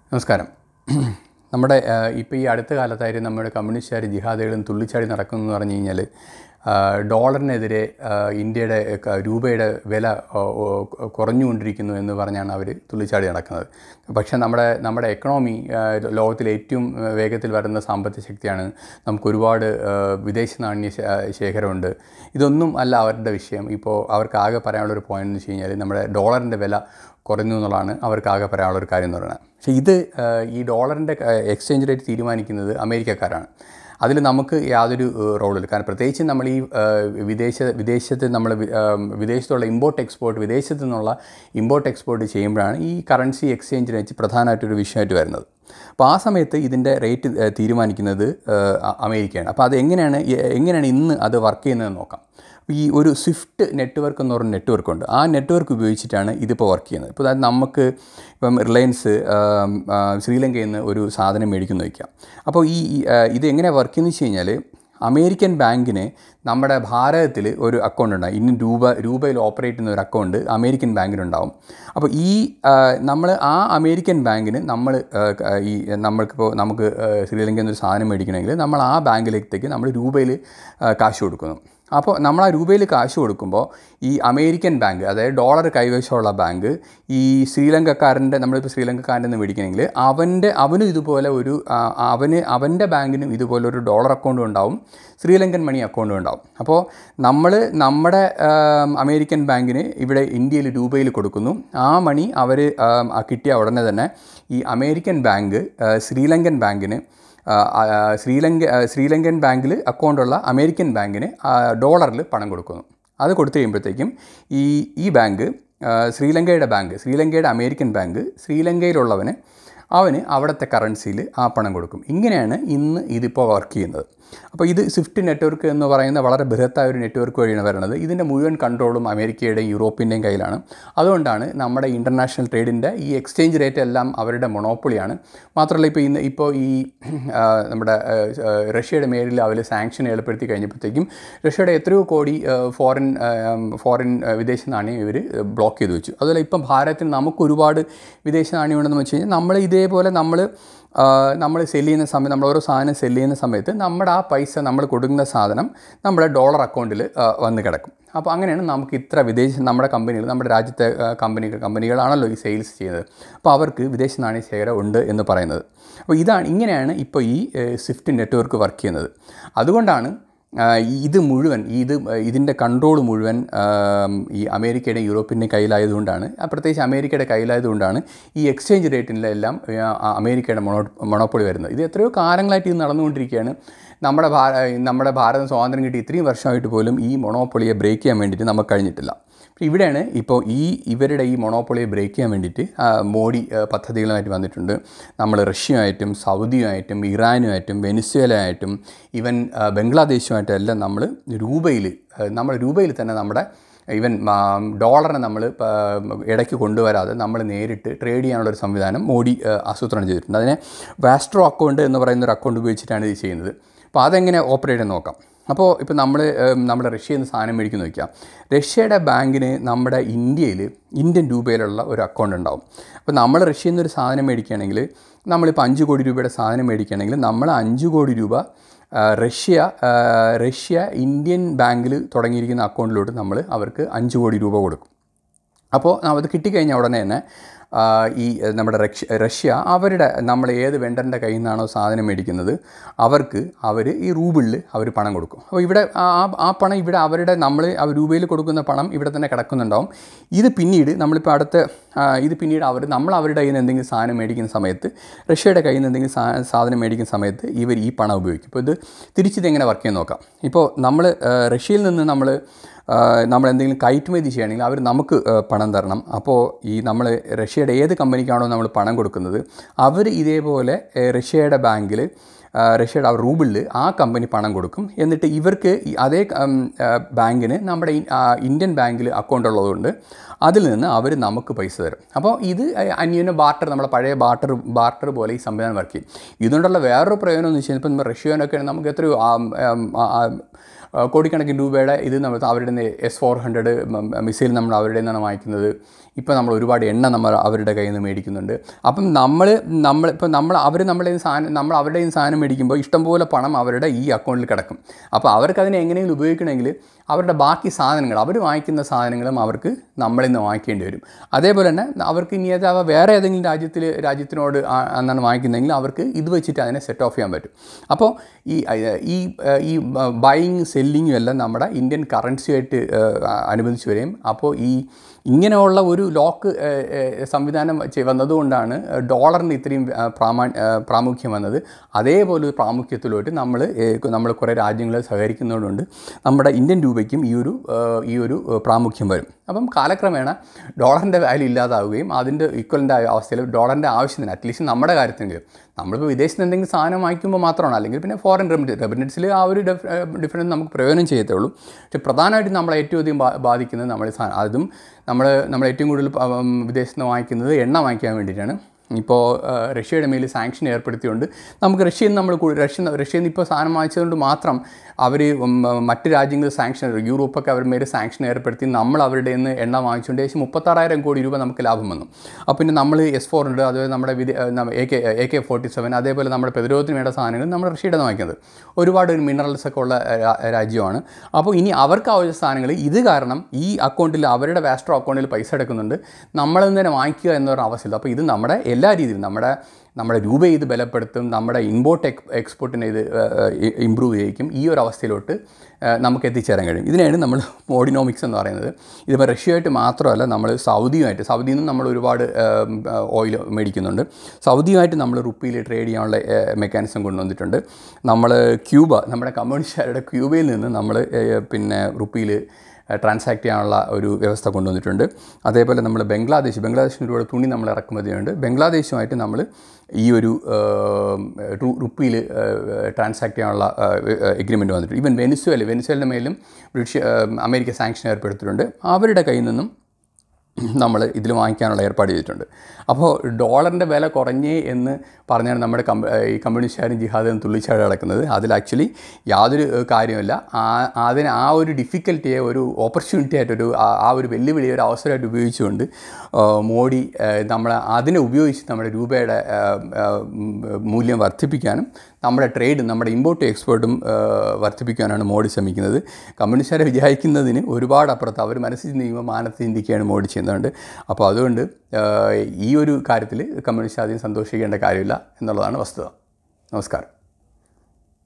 നമസ്കാരം നമ്മുടെ ഇപ്പോൾ ഈ അടുത്ത കാലത്തായിട്ട് നമ്മുടെ കമ്മ്യൂണിസ്റ്റുകാർ ജിഹാദികളും തുള്ളിച്ചാടി നടക്കുന്നു എന്ന് പറഞ്ഞു കഴിഞ്ഞാൽ ആ, ഡോളറിനെതിരെ ആ, ഇന്ത്യയുടെ ക- രൂപയുടെ വില ആ, ഓ, കുറഞ്ഞുകൊണ്ടിരിക്കുന്നു എന്ന് പറഞ്ഞാണ് അവർ തുള്ളിച്ചാടി നടക്കുന്നത് പക്ഷേ നമ്മുടെ നമ്മുടെ എക്കണോമി ആ, ലോകത്തിലെ ഏറ്റവും ആ, വേഗത്തിൽ വരുന്ന സാമ്പത്തിക ശക്തിയാണ് നമുക്ക് ഒരുപാട് ആ, വിദേശ നാണ്യ ശേ- ആ, ശേഖരമുണ്ട് ഇതൊന്നും അല്ല അവരുടെ വിഷയം ഇപ്പോൾ അവർക്ക് ആകെ പറയാനുള്ളൊരു പോയിന്റ് എന്ന് വെച്ച് കഴിഞ്ഞാൽ നമ്മുടെ ഡോളറിൻ്റെ വില കുറഞ്ഞു എന്നുള്ളതാണ് അവർക്ക് ആകെ പറയാനുള്ള ഒരു കാര്യം എന്ന് പറയുന്നത് പക്ഷേ ഇത് ആ, ഈ ഡോളറിൻ്റെ എക്സ്ചേഞ്ച് റേറ്റ് തീരുമാനിക്കുന്നത് അമേരിക്കക്കാരാണ് അതിൽ നമുക്ക് യാതൊരു റോളില്ല കാരണം പ്രത്യേകിച്ച് നമ്മൾ ഈ ആ, വിദേശ വിദേശത്ത് നമ്മൾ വി- ആ, വിദേശത്തുള്ള ഇമ്പോർട്ട് എക്സ്പോർട്ട് വിദേശത്തു നിന്നുള്ള ഇമ്പോർട്ട് എക്സ്പോർട്ട് ചെയ്യുമ്പോഴാണ് ഈ കറൻസി എക്സ്ചേഞ്ച് റേറ്റ് പ്രധാനമായിട്ടൊരു വിഷയമായിട്ട് വരുന്നത് അപ്പോൾ ആ സമയത്ത് ഇതിൻ്റെ റേറ്റ് ആ, തീരുമാനിക്കുന്നത് ആ, അ- അമേരിക്കയാണ് അപ്പോൾ അത് എങ്ങനെയാണ് എ- എങ്ങനെയാണ് ഇന്ന് അത് വർക്ക് ചെയ്യുന്നതെന്ന് നോക്കാം അപ്പോൾ ഈ ഒരു സ്വിഫ്റ്റ് നെറ്റ്വർക്ക് എന്ന് പറഞ്ഞ നെറ്റ്വർക്ക് ഉണ്ട് ആ നെറ്റ്വർക്ക് ഉപയോഗിച്ചിട്ടാണ് ഇതിപ്പോൾ വർക്ക് ചെയ്യുന്നത് ഇപ്പോൾ അതായത് നമുക്ക് ഇപ്പം റിലയൻസ് ആം, ആ, ശ്രീലങ്കയിൽ നിന്ന് ഒരു സാധനം മേടിക്കുന്നു വയ്ക്കാം അപ്പോൾ ഈ ഈ, ആ, ഇത് എങ്ങനെ വർക്ക് ചെയ്യുന്നത് വെച്ച് കഴിഞ്ഞാൽ അമേരിക്കൻ ബാങ്കിന് നമ്മുടെ ഭാരതത്തിൽ ഒരു അക്കൗണ്ട് ഉണ്ടാകും ഇന്ത്യൻ രൂപ രൂപയിൽ ഓപ്പറേറ്റ് ചെയ്യുന്ന ഒരു അക്കൗണ്ട് അമേരിക്കൻ ബാങ്കിനുണ്ടാവും അപ്പോൾ ഈ നമ്മൾ ആ അമേരിക്കൻ ബാങ്കിന് നമ്മൾ ഈ നമ്മൾക്കിപ്പോൾ നമുക്ക് ആ, ശ്രീലങ്കയിൽ നിന്ന് ഒരു സാധനം മേടിക്കണമെങ്കിൽ നമ്മൾ ആ ബാങ്കിലേക്ക് നമ്മൾ രൂപയിൽ ആ, കാശ് കൊടുക്കുന്നു അപ്പോൾ നമ്മൾ ആ രൂപയിൽ കാശ് കൊടുക്കുമ്പോൾ ഈ അമേരിക്കൻ ബാങ്ക് അതായത് ഡോളർ കൈവശമുള്ള ബാങ്ക് ഈ ശ്രീലങ്കക്കാരൻ്റെ നമ്മളിപ്പോൾ ശ്രീലങ്കക്കാരൻ്റെ നിന്ന് മേടിക്കണമെങ്കിൽ അവൻ്റെ അവനും ഇതുപോലെ ഒരു ആ, അവന് അവൻ്റെ ബാങ്കിനും ഇതുപോലെ ഒരു ഡോളർ അക്കൗണ്ടും ഉണ്ടാവും ശ്രീലങ്കൻ മണി അക്കൗണ്ടും ഉണ്ടാവും അപ്പോൾ നമ്മൾ നമ്മുടെ ആം, അമേരിക്കൻ ബാങ്കിന് ഇവിടെ ഇന്ത്യയിൽ രൂപയിൽ കൊടുക്കുന്നു ആ മണി അവർ കിട്ടിയ ഉടനെ തന്നെ ഈ അമേരിക്കൻ ബാങ്ക് ആ, ശ്രീലങ്കൻ ബാങ്കിന് ആ, ആ, ശ്രീലങ്ക ആ, ശ്രീലങ്കൻ ബാങ്കിൽ അക്കൗണ്ടുള്ള അമേരിക്കൻ ബാങ്കിന് ആ, ഡോളറിൽ പണം കൊടുക്കുന്നു അത് കൊടുത്തു കഴിയുമ്പോഴത്തേക്കും ഈ ഈ ബാങ്ക് ആ, ശ്രീലങ്കയുടെ ബാങ്ക് ശ്രീലങ്കയുടെ അമേരിക്കൻ ബാങ്ക് ശ്രീലങ്കയിലുള്ളവന് അവന് അവിടുത്തെ കറൻസിയിൽ ആ പണം കൊടുക്കും ഇങ്ങനെയാണ് ഇന്ന് ഇതിപ്പോൾ വർക്ക് ചെയ്യുന്നത് അപ്പോൾ ഇത് സ്വിഫ്റ്റ് നെറ്റ്വർക്ക് എന്ന് പറയുന്ന വളരെ ബൃഹത്തായ ഒരു നെറ്റ്വർക്ക് വഴിയാണ് വരുന്നത് ഇതിൻ്റെ മുഴുവൻ കൺട്രോളും അമേരിക്കയുടെയും യൂറോപ്പിൻ്റെയും കയ്യിലാണ് അതുകൊണ്ടാണ് നമ്മുടെ ഇൻ്റർനാഷണൽ ട്രേഡിൻ്റെ ഈ എക്സ്ചേഞ്ച് റേറ്റ് എല്ലാം അവരുടെ മൊണോപ്പൊളിയാണ് മാത്രമല്ല ഇപ്പോൾ ഇന്ന് ഇപ്പോൾ ഈ ആ, നമ്മുടെ ആ, ആ, റഷ്യയുടെ മേലിൽ അവർ സാങ്ഷൻ ഏർപ്പെടുത്തി കഴിഞ്ഞപ്പോഴത്തേക്കും റഷ്യയുടെ എത്രയോ കോടി ഫോറിൻ ഫോറിൻ വിദേശ നാണ്യം ഇവർ ബ്ലോക്ക് ചെയ്ത് വെച്ചു അതുപോലെ ഇപ്പം ഭാരതത്തിൽ നമുക്ക് ഒരുപാട് വിദേശ നാണ്യമുണ്ടെന്ന് വെച്ച് കഴിഞ്ഞാൽ നമ്മൾ ഇതേപോലെ നമ്മൾ നമ്മൾ സെല് ചെയ്യുന്ന സമയത്ത് നമ്മൾ ഓരോ സാധനം സെല് ചെയ്യുന്ന സമയത്ത് നമ്മുടെ ആ പൈസ നമ്മൾ കൊടുക്കുന്ന സാധനം നമ്മുടെ ഡോളർ അക്കൗണ്ടിൽ വന്ന് കിടക്കും അപ്പോൾ അങ്ങനെയാണ് നമുക്ക് ഇത്ര വിദേശ നമ്മുടെ കമ്പനികൾ നമ്മുടെ രാജ്യത്തെ കമ്പനികൾ കമ്പനികളാണല്ലോ ഈ സെയിൽസ് ചെയ്യുന്നത് അപ്പോൾ അവർക്ക് വിദേശ നാണയ ശേഖരം ഉണ്ട് എന്ന് പറയുന്നത് അപ്പോൾ ഇതാണ് ഇങ്ങനെയാണ് ഇപ്പോൾ ഈ സ്വിഫ്റ്റ് നെറ്റ്വർക്ക് വർക്ക് ചെയ്യുന്നത് അതുകൊണ്ടാണ് ആ, ഈ- ഇത് മുഴുവൻ ഈ ഇത് ഇതിൻ്റെ കൺട്രോൾ മുഴുവൻ ആം, ഈ അമേരിക്കയുടെ യൂറോപ്പിൻ്റെ കയ്യിലായതുകൊണ്ടാണ് ആ, പ്രത്യേകിച്ച് അമേരിക്കയുടെ കയ്യിലായതുകൊണ്ടാണ് ഈ എക്സ്ചേഞ്ച് റേറ്റിലെല്ലാം ആ, ആ, അമേരിക്കയുടെ മൊണോ മൊണോപ്പൊളി വരുന്നത് ഇത് എത്രയോ കാലങ്ങളായിട്ട് ഇത് നടന്നുകൊണ്ടിരിക്കുകയാണ് നമ്മുടെ ഭാര നമ്മുടെ ഭാരതം സ്വാതന്ത്ര്യം കിട്ടി ഇത്രയും വർഷമായിട്ട് പോലും ഈ മൊണോപ്പൊളിയെ ബ്രേക്ക് ചെയ്യാൻ വേണ്ടിയിട്ട് നമുക്ക് കഴിഞ്ഞിട്ടില്ല പക്ഷേ ഇവിടെയാണ് ഇപ്പോൾ ഈ ഇവരുടെ ഈ മൊണോപ്പൊളിയെ ബ്രേക്ക് ചെയ്യാൻ വേണ്ടിയിട്ട് ആ, മോഡി ആ, പദ്ധതികളുമായിട്ട് വന്നിട്ടുണ്ട് നമ്മൾ റഷ്യയുമായിട്ടും സൗദിയുമായിട്ടും ഇറാനുമായിട്ടും വെനിസ്വേലയായിട്ടും ഈവൻ ആ, ബംഗ്ലാദേശുമായിട്ടും എല്ലാം നമ്മൾ രൂപയിൽ നമ്മൾ രൂപയിൽ തന്നെ നമ്മുടെ ഈവൻ ഡോളറിനെ നമ്മൾ ഇടയ്ക്ക് കൊണ്ടുവരാതെ നമ്മൾ നേരിട്ട് ട്രേഡ് ചെയ്യാനുള്ള ഒരു സംവിധാനം മോഡി ആ, ആസൂത്രണം ചെയ്തിട്ടുണ്ട് അതിനെ വാസ്ട്രോ അക്കൗണ്ട് എന്ന് പറയുന്ന ഒരു അക്കൗണ്ട് ഉപയോഗിച്ചിട്ടാണ് ഇത് ചെയ്യുന്നത് അപ്പോൾ അതെങ്ങനെ ഓപ്പറേറ്റ് ചെയ്യാൻ നോക്കാം അപ്പോൾ ഇപ്പോൾ നമ്മൾ നമ്മുടെ റഷ്യയിൽ നിന്ന് സാധനം മേടിക്കുന്നു വയ്ക്കാം റഷ്യയുടെ ബാങ്കിന് നമ്മുടെ ഇന്ത്യയിൽ ഇന്ത്യൻ രൂപയിലുള്ള ഒരു അക്കൗണ്ട് ഉണ്ടാവും അപ്പോൾ നമ്മൾ റഷ്യയിൽ നിന്ന് ഒരു സാധനം മേടിക്കുകയാണെങ്കിൽ നമ്മളിപ്പോൾ അഞ്ച് കോടി രൂപയുടെ സാധനം മേടിക്കുകയാണെങ്കിൽ നമ്മൾ അഞ്ച് കോടി രൂപ ആ, റഷ്യ ആ, റഷ്യ ഇന്ത്യൻ ബാങ്കിൽ തുടങ്ങിയിരിക്കുന്ന അക്കൗണ്ടിലോട്ട് നമ്മൾ അവർക്ക് അഞ്ച് കോടി രൂപ കൊടുക്കും അപ്പോൾ അത് കിട്ടിക്കഴിഞ്ഞ ഉടനെ തന്നെ ആ, ഈ എഹ്, നമ്മുടെ റഷ്യ റഷ്യ അവരുടെ നമ്മൾ ഏത് വെണ്ടറിൻ്റെ കയ്യിൽ നിന്നാണോ സാധനം മേടിക്കുന്നത് അവർക്ക് അവർ ഈ റൂബിളിൽ അവർ പണം കൊടുക്കും അപ്പോൾ ഇവിടെ ആ ആ- ആ പണം ഇവിടെ അവരുടെ നമ്മൾ ആ രൂപയിൽ കൊടുക്കുന്ന പണം ഇവിടെ തന്നെ കിടക്കുന്നുണ്ടാവും ഇത് പിന്നീട് നമ്മളിപ്പോൾ അടുത്ത ആ, ഇത് പിന്നീട് അവർ നമ്മൾ അവരുടെ കയ്യിൽ നിന്ന് എന്തെങ്കിലും സാധനം മേടിക്കുന്ന സമയത്ത് റഷ്യയുടെ കയ്യിൽ നിന്ന് എന്തെങ്കിലും സാ- സാധനം മേടിക്കുന്ന സമയത്ത് ഇവർ ഈ പണം ഉപയോഗിക്കും ഇപ്പോൾ ഇത് തിരിച്ചിത് എങ്ങനെ വർക്ക് ചെയ്യാൻ നോക്കാം ഇപ്പോൾ നമ്മൾ റഷ്യയിൽ നിന്ന് നമ്മൾ നമ്മൾ എന്തെങ്കിലും കയറ്റുമതി ചെയ്യുകയാണെങ്കിൽ അവർ നമുക്ക് ആ, പണം തരണം അപ്പോൾ ഈ നമ്മൾ റഷ്യയുടെ ഏത് കമ്പനിക്കാണോ നമ്മൾ പണം കൊടുക്കുന്നത് അവർ ഇതേപോലെ ഏ, റഷ്യയുടെ ബാങ്കിൽ ആ, റഷ്യയുടെ ആ റൂബിളിൽ ആ കമ്പനി പണം കൊടുക്കും എന്നിട്ട് ഇവർക്ക് ഈ അതേ ഉം, ആ, ബാങ്കിന് നമ്മുടെ ഇ- ആ, ഇന്ത്യൻ ബാങ്കിൽ അക്കൗണ്ട് ഉള്ളതുകൊണ്ട് അതിൽ നിന്ന് അവർ നമുക്ക് പൈസ തരും അപ്പോൾ ഇത് അന്യോന്യ ബാർട്ടർ നമ്മുടെ പഴയ ബാർട്ടർ ബാർട്ടർ പോലെ ഈ സംവിധാനം വർക്ക് ചെയ്യും ഇതുകൊണ്ടുള്ള വേറൊരു പ്രയോജനം എന്ന് വെച്ച് കഴിഞ്ഞാൽ ഇപ്പം റഷ്യനൊക്കെ നമുക്ക് എത്രയോ ആ, ഉം, ആ, ആ, ആ, കോടിക്കണക്കിന് രൂപയുടെ ഇത് നമ്മൾ അവരുടെ നിന്ന് എസ് ഫോർ ഹൺഡ്രഡ് മിസൈൽ നമ്മൾ അവരുടെ നിന്നാണ് വാങ്ങിക്കുന്നത് ഇപ്പോൾ നമ്മൾ ഒരുപാട് എണ്ണ നമ്മൾ അവരുടെ കയ്യിൽ നിന്ന് മേടിക്കുന്നുണ്ട് അപ്പം നമ്മൾ നമ്മൾ ഇപ്പോൾ നമ്മൾ അവർ നമ്മളെ സാധനം നമ്മൾ അവരുടെ കയ്യിൽ നിന്ന് സാധനം മേടിക്കുമ്പോൾ ഇഷ്ടംപോലെ പണം അവരുടെ ഈ അക്കൗണ്ടിൽ കിടക്കും അപ്പോൾ അവർക്ക് അതിനെ എങ്ങനെയെങ്കിലും ഉപയോഗിക്കണമെങ്കിൽ അവരുടെ ബാക്കി സാധനങ്ങൾ അവർ വാങ്ങിക്കുന്ന സാധനങ്ങളും അവർക്ക് നമ്മളിൽ നിന്ന് വാങ്ങിക്കേണ്ടി വരും അതേപോലെ തന്നെ അവർക്ക് ഇനി അത് അവ വേറെ ഏതെങ്കിലും രാജ്യത്തിൽ രാജ്യത്തിനോട് ആ- എന്നാണ് വാങ്ങിക്കുന്നതെങ്കിൽ അവർക്ക് ഇത് വെച്ചിട്ട് അതിനെ സെറ്റ് ഓഫ് ചെയ്യാൻ പറ്റും അപ്പോൾ ഈ അഹ് ഈ അഹ് ഈ ബൈയിങ് സെല്ലിങ്ങും എല്ലാം നമ്മുടെ ഇന്ത്യൻ കറൻസിയായിട്ട് അനുബന്ധിച്ച് വരികയും അപ്പോൾ ഈ ഇങ്ങനെയുള്ള ഒരു ലോക്ക് ഏഹ്, ഏഹ്, സംവിധാനം ചെ- വന്നതുകൊണ്ടാണ് ഡോളറിന് ഇത്രയും ആ, പ്രാമാ ആ, പ്രാമുഖ്യം വന്നത് അതേപോലെ ഒരു പ്രാമുഖ്യത്തിലോട്ട് നമ്മൾ നമ്മൾ കുറേ രാജ്യങ്ങൾ സഹകരിക്കുന്നതുകൊണ്ട് നമ്മുടെ ഇന്ത്യൻ രൂപയ്ക്കും ഈ ഒരു ആ, ഈ ഒരു ആ, പ്രാമുഖ്യം വരും അപ്പം കാലക്രമേണ ഡോളറിൻ്റെ വാല്യൂ ഇല്ലാതാവുകയും അതിൻ്റെ ഈക്വലിൻ്റെ അവസ്ഥയിൽ ഡോളറിൻ്റെ ആവശ്യത്തിന് അറ്റ്ലീസ്റ്റ് നമ്മുടെ കാര്യത്തിനെങ്കിലും നമ്മളിപ്പോൾ വിദേശത്ത് നിന്ന് എന്തെങ്കിലും സാധനം വാങ്ങിക്കുമ്പോൾ മാത്രമാണ് അല്ലെങ്കിൽ പിന്നെ ഫോറിൻ റെമിറ്റ് റെമിറ്റൻസിൽ ആ ഒരു ഡിഫറൻസ് നമുക്ക് പ്രയോജനം ചെയ്യത്തുള്ളൂ പക്ഷേ പ്രധാനമായിട്ടും നമ്മളെ ഏറ്റവും അധികം ബാ- ബാധിക്കുന്നത് നമ്മൾ സാധനം അതും നമ്മൾ നമ്മൾ ഏറ്റവും കൂടുതൽ പ- ഉം, വിദേശത്ത് നിന്ന് വാങ്ങിക്കുന്നത് എണ്ണ വാങ്ങിക്കാൻ വേണ്ടിയിട്ടാണ് ഇപ്പോൾ ആ, റഷ്യയുടെ മേൽ സാങ്ഷൻ ഏർപ്പെടുത്തിയുകൊണ്ട് നമുക്ക് റഷ്യയിൽ നിന്ന് നമ്മൾ കൂ- റഷ്യ റഷ്യയിൽ നിന്ന് ഇപ്പോൾ സാധനം വാങ്ങിച്ചതുകൊണ്ട് മാത്രം അവർ മറ്റ് രാജ്യങ്ങൾ സാങ്ഷൻ യൂറോപ്പൊക്കെ അവരുടെ മേൽ സാങ്ഷൻ ഏർപ്പെടുത്തി നമ്മൾ അവരുടെ നിന്ന് എണ്ണ വാങ്ങിച്ചുകൊണ്ട് ഏകദേശം മുപ്പത്താറായിരം കോടി രൂപ നമുക്ക് ലാഭം വന്നു അപ്പോൾ പിന്നെ നമ്മൾ എസ് ഫോർ ഉണ്ട് അതുപോലെ നമ്മുടെ വിദേ A K A K forty seven അതേപോലെ നമ്മുടെ പ്രതിരോധത്തിന് വേണ്ട സാധനങ്ങൾ നമ്മൾ റഷ്യയുടെ നിന്ന് വാങ്ങിക്കുന്നത് ഒരുപാട് മിനറൽസ് ഒക്കെ ഉള്ള രാ- രാജ്യമാണ് അപ്പോൾ ഇനി അവർക്ക് ആവശ്യ സാധനങ്ങൾ ഇത് കാരണം ഈ അക്കൗണ്ടിൽ അവരുടെ വാസ്ട്രോ അക്കൗണ്ടിൽ പൈസ എടുക്കുന്നുണ്ട് നമ്മളിൽ നിന്ന് തന്നെ വാങ്ങിക്കുക എന്നൊരു അവസ്ഥയില്ല അപ്പോൾ ഇത് നമ്മുടെ എല്ലാ രീതിയിലും നമ്മുടെ നമ്മുടെ രൂപ ഇത് ബലപ്പെടുത്തും നമ്മുടെ ഇമ്പോർട്ട് എക്സ് എക്സ്പോർട്ടിനെ ഇത് ഇമ്പ്രൂവ് ചെയ്യിക്കും ഈ ഒരു അവസ്ഥയിലോട്ട് ആ, നമുക്ക് എത്തിച്ചേരാൻ കഴിയും ഇതിനെയാണ് നമ്മൾ മോഡിനോമിക്സ് എന്ന് പറയുന്നത് ഇതിപ്പോൾ റഷ്യയായിട്ട് മാത്രമല്ല നമ്മൾ സൗദിയുമായിട്ട് സൗദിയിൽ നിന്ന് നമ്മൾ ഒരുപാട് ഓയിൽ മേടിക്കുന്നുണ്ട് സൗദിയുമായിട്ട് നമ്മൾ റുപ്പിയിൽ ട്രേഡ് ചെയ്യാനുള്ള മെക്കാനിസം കൊണ്ടുവന്നിട്ടുണ്ട് നമ്മൾ ക്യൂബ നമ്മുടെ കമ്മ്യൂണിസ്റ്റുകാരുടെ ക്യൂബയിൽ നിന്ന് നമ്മൾ പിന്നെ റുപ്പിയിൽ ട്രാൻസാക്ട് ചെയ്യാനുള്ള ഒരു വ്യവസ്ഥ കൊണ്ടുവന്നിട്ടുണ്ട് അതേപോലെ നമ്മൾ ബംഗ്ലാദേശ് ബംഗ്ലാദേശിന് ഒരുപാട് തുണി നമ്മൾ ഇറക്കുമതിയുണ്ട് ബംഗ്ലാദേശുമായിട്ട് നമ്മൾ ഈ ഒരു റുപ്പിയിൽ ട്രാൻസാക്ട് ചെയ്യാനുള്ള എഗ്രിമെൻറ്റ് വന്നിട്ടുണ്ട് ഈവൻ വെനിസ്വേല വെനിസ്വേലിൻ്റെ മേലും ബ്രിട്ടീഷ് ആ, അമേരിക്ക സാങ്ഷൻ ഏർപ്പെടുത്തിയിട്ടുണ്ട് അവരുടെ കയ്യിൽ നിന്നും നമ്മൾ ഇതിൽ വാങ്ങിക്കാനുള്ള ഏർപ്പാട് ചെയ്തിട്ടുണ്ട് അപ്പോൾ ഡോളറിൻ്റെ വില കുറഞ്ഞേ എന്ന് പറഞ്ഞാണ് നമ്മുടെ കമ്പ ഈ കമ്മ്യൂണിസ്റ്റുകാരും ജിഹാദും തുള്ളിച്ചാടി നടക്കുന്നത് അതിൽ ആക്ച്വലി യാതൊരു ഏഹ്, കാര്യമില്ല ആ അതിന് ആ ഒരു ഡിഫിക്കൽറ്റിയെ ഒരു ഓപ്പർച്യൂണിറ്റി ആയിട്ടൊരു ആ- ആ ഒരു വെല്ലുവിളിയെ ഒരു അവസരമായിട്ട് ഉപയോഗിച്ചുകൊണ്ട് ആ, മോഡി നമ്മൾ അതിനെ ഉപയോഗിച്ച് നമ്മുടെ രൂപയുടെ ആ, ആ, ഉം, മൂല്യം വർദ്ധിപ്പിക്കാനും നമ്മുടെ ട്രേഡ് നമ്മുടെ ഇമ്പോർട്ടും എക്സ്പോർട്ടും വർദ്ധിപ്പിക്കാനാണ് മോഡി ശ്രമിക്കുന്നത് കമ്മ്യൂണിസ്റ്റുകാരെ വിചാരിക്കുന്നതിന് ഒരുപാട് അപ്പുറത്ത് അവർ മനസ്സിൽ ചിന്തിക്കുമ്പോൾ മാനത്ത് ചിന്തിക്കുകയാണ് മോഡി ചെയ്യുന്നുണ്ട് അപ്പോൾ അതുകൊണ്ട് ആ, ഈ ഒരു കാര്യത്തിൽ കമ്മ്യൂണിസ്റ്റ് ആദ്യം സന്തോഷിക്കേണ്ട കാര്യമില്ല എന്നുള്ളതാണ് വസ്തുത നമസ്കാരം